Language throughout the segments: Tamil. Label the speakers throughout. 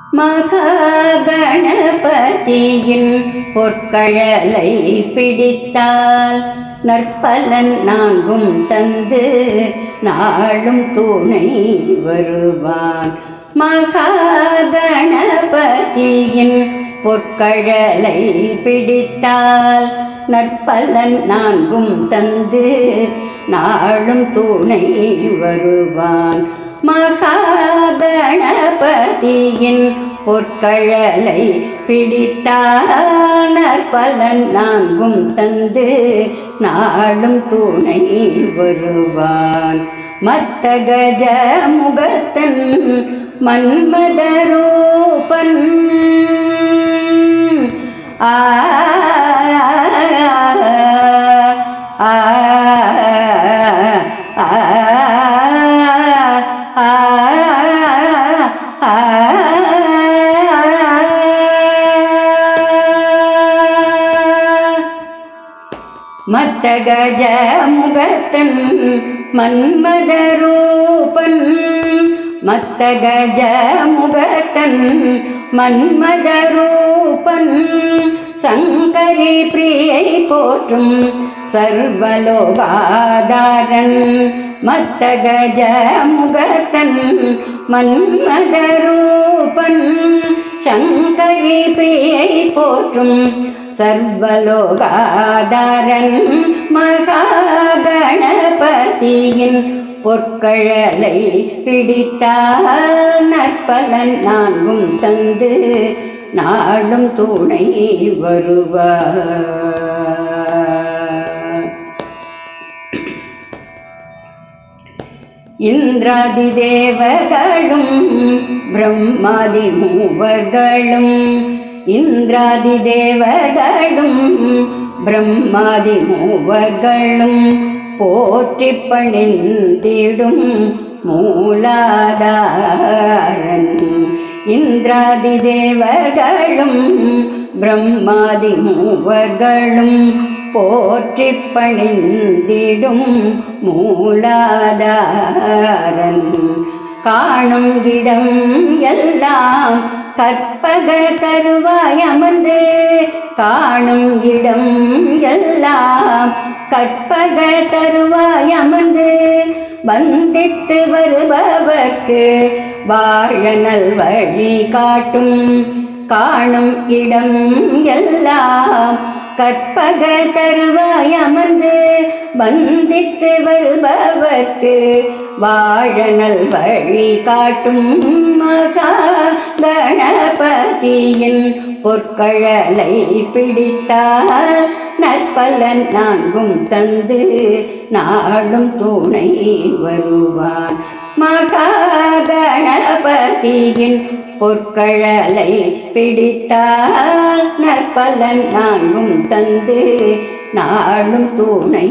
Speaker 1: மகாகணபதியின் பொற்கழலை பிடித்தால் நற்பலன் நான்கும் தந்து நாளும் துணை வருவான் மகாகணபதியின் பொற்கழலை பிடித்தால் நற்பலன் நான்கும் தந்து நாளும் துணை வருவான் மகாகணபதியின் பொற்கழலை பிடித்தால் நற்பலன் நான்கும் தந்து நாளும் துணை வருவான் மத்த கஜ முகத்தன் மன்மதரூபன் ஆ ஆ ஆ மத்த கஜ முகத்தன் மன்மதரூபன் மத்த கஜ முகத்தன் மன்மதரூபன் சங்கரி பிரியை போற்றும் சர்வலோகாதாரன் மத்த கஜ முகத்தன் மன்மதரூபன் சங்கரி பிரியை போற்றும் சர்வலோகாதாரன் மகாகணபதியின் பொற்கழலை பிடித்தால் நற்பலன் நான்கும் தந்து நாளும் துணை வருவார் இந்திராதி தேவர்களும் பிரம்மாதி மூவர்களும் இந்திராதி தேவர்களும் பிரம்மாதி மூவர்களும் போற்றி பணிந்திடும் மூலாதாரன் இந்திராதி தேவர்களும் பிரம்மாதி மூவர்களும் போற்றி பணிந்திடும் மூலாதாரன் காணும் இடம் எல்லாம் கற்பக தருவாய் அமர்ந்து காணும் இடம் எல்லாம் கற்பக தருவாய் அமர்ந்து வந்தித்து வருபவர்க்கு வாழனல் வழி காட்டும் காணும் இடம் எல்லாம் கற்பக தருவாய் அமர்ந்து வந்தித்து வருபவர்க்கு வாழனல் வழி காட்டும் மகா கணபதியின் பொற்கழலை பிடித்தால் நற்பலன் நான்கும் தந்து நாளும் துணை வருவான் மகா கணபதியின் பொற்கழலை பிடித்தால் நற்பலன் நான்கும் தந்து நாளும் துணை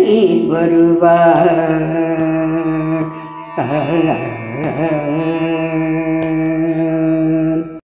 Speaker 1: வருவார்